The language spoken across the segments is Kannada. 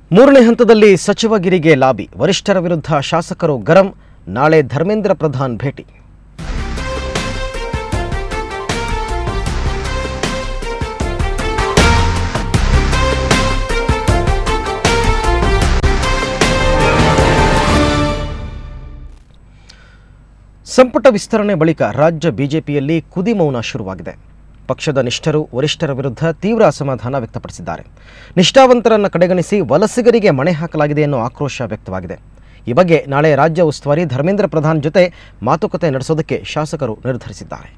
ಮೂರನೇ ಹಂತದಲ್ಲಿ ಸಚಿವಗಿರಿಗೆ ಲಾಬಿ ವರಿಷ್ಠರ ವಿರುದ್ಧ ಶಾಸಕರು ಗರಂ ನಾಳೆ ಧರ್ಮೇಂದ್ರ ಪ್ರಧಾನ್ ಭೇಟಿ ಸಂಪುಟ ವಿಸ್ತರಣೆ ಬಳಿಕ ರಾಜ್ಯ ಬಿಜೆಪಿಯಲ್ಲಿ ಕುದಿಮೌನ ಶುರುವಾಗಿದೆ ಪಕ್ಷದ ನಿಷ್ಠರು ವರಿಷ್ಠರ ವಿರುದ್ಧ ತೀವ್ರ ಅಸಮಾಧಾನ ವ್ಯಕ್ತಪಡಿಸಿದ್ದಾರೆ ನಿಷ್ಠಾವಂತರನ್ನು ಕಡೆಗಣಿಸಿ ವಲಸಿಗರಿಗೆ ಮಣೆ ಹಾಕಲಾಗಿದೆ ಎನ್ನುವ ಆಕ್ರೋಶ ವ್ಯಕ್ತವಾಗಿದೆ ಈ ಬಗ್ಗೆ ನಾಳೆ ರಾಜ್ಯ ಉಸ್ತುವಾರಿ ಧರ್ಮೇಂದ್ರ ಪ್ರಧಾನ್ ಜೊತೆ ಮಾತುಕತೆ ನಡೆಸೋದಕ್ಕೆ ಶಾಸಕರು ನಿರ್ಧರಿಸಿದ್ದಾರೆ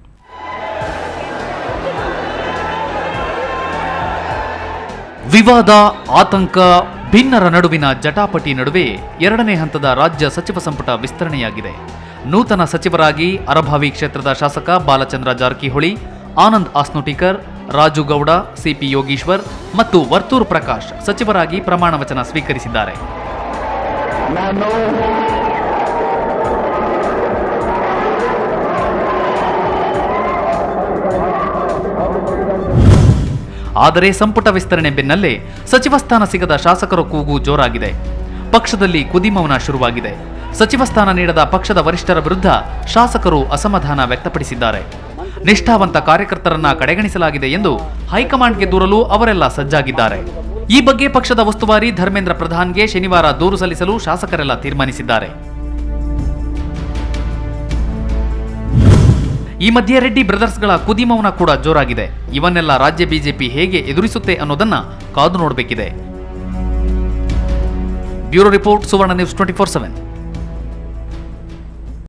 ವಿವಾದ ಆತಂಕ ಭಿನ್ನರ ನಡುವಿನ ಜಟಾಪಟಿ ನಡುವೆ ಎರಡನೇ ಹಂತದ ರಾಜ್ಯ ಸಚಿವ ಸಂಪುಟ ವಿಸ್ತರಣೆಯಾಗಿದೆ ನೂತನ ಸಚಿವರಾಗಿ ಅರಭಾವಿ ಕ್ಷೇತ್ರದ ಶಾಸಕ ಬಾಲಚಂದ್ರ ಜಾರಕಿಹೊಳಿ ಆನಂದ್ ಆಸ್ನೋಟಿಕರ್ ರಾಜು ಗೌಡ ಸಿಪಿ ಯೋಗೀಶ್ವರ್ ಮತ್ತು ವರ್ತೂರ್ ಪ್ರಕಾಶ್ ಸಚಿವರಾಗಿ ಪ್ರಮಾಣ ವಚನ ಸ್ವೀಕರಿಸಿದ್ದಾರೆ ಆದರೆ ಸಂಪುಟ ವಿಸ್ತರಣೆ ಬೆನ್ನಲ್ಲೇ ಸಚಿವ ಸ್ಥಾನ ಸಿಗದ ಶಾಸಕರ ಕೂಗು ಜೋರಾಗಿದೆ ಪಕ್ಷದಲ್ಲಿ ಕುದಿಮೌನ ಶುರುವಾಗಿದೆ ಸಚಿವ ಸ್ಥಾನ ನೀಡದ ಪಕ್ಷದ ವರಿಷ್ಠರ ವಿರುದ್ಧ ಶಾಸಕರು ಅಸಮಾಧಾನ ವ್ಯಕ್ತಪಡಿಸಿದ್ದಾರೆ ನಿಷ್ಠಾವಂತ ಕಾರ್ಯಕರ್ತರನ್ನ ಕಡೆಗಣಿಸಲಾಗಿದೆ ಎಂದು ಹೈಕಮಾಂಡ್ಗೆ ದೂರಲು ಅವರೆಲ್ಲ ಸಜ್ಜಾಗಿದ್ದಾರೆ ಈ ಬಗ್ಗೆ ಪಕ್ಷದ ಉಸ್ತುವಾರಿ ಧರ್ಮೇಂದ್ರ ಪ್ರಧಾನ್ಗೆ ಶನಿವಾರ ದೂರು ಸಲ್ಲಿಸಲು ಶಾಸಕರೆಲ್ಲ ತೀರ್ಮಾನಿಸಿದ್ದಾರೆ ಈ ಮಧ್ಯೆ ರೆಡ್ಡಿ ಬ್ರದರ್ಸ್ಗಳ ಕುದಿಮೌನ ಕೂಡ ಜೋರಾಗಿದೆ ಇವನ್ನೆಲ್ಲ ರಾಜ್ಯ ಬಿಜೆಪಿ ಹೇಗೆ ಎದುರಿಸುತ್ತೆ ಅನ್ನೋದನ್ನ ಕಾದು ನೋಡಬೇಕಿದೆ bureau report Suvarna news twenty four seven